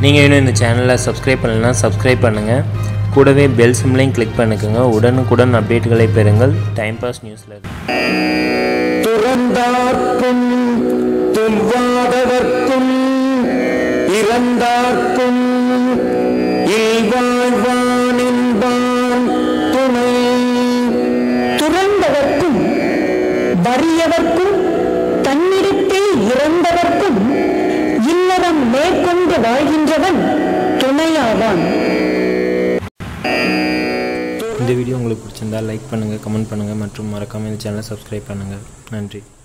நீங்கள் இன்னும் இந்த சேனலை சப்ஸ்கிரைப் பண்ணலைன்னா சப்ஸ்கிரைப் பண்ணுங்கள் கூடவே பெல் சிம்லையும் கிளிக் பண்ணிக்கோங்க உடனுக்குடன் அப்டேட்டுகளை பெறுங்கள் டைம் பாஸ் நியூஸில் துறந்தார்க்கும் துன்வாதவர்க்கும் இறந்தார்க்கும் இல்வாழ்வான் என்பான் துணை துறந்தவர்க்கும் வறியவர்க்கும் தன்னிடத்தே இறந்தவர்க்கும் இல்லறம் மேற்கொண்டு வாழ்கின்றவன் துணையாவான் இந்த வீடியோ உங்களுக்கு பிடிச்சிருந்தா லைக் பண்ணுங்கள் கமெண்ட் பண்ணுங்கள் மற்றும் மறக்காமல் இந்த சேனலை சப்ஸ்கிரைப் பண்ணுங்கள் நன்றி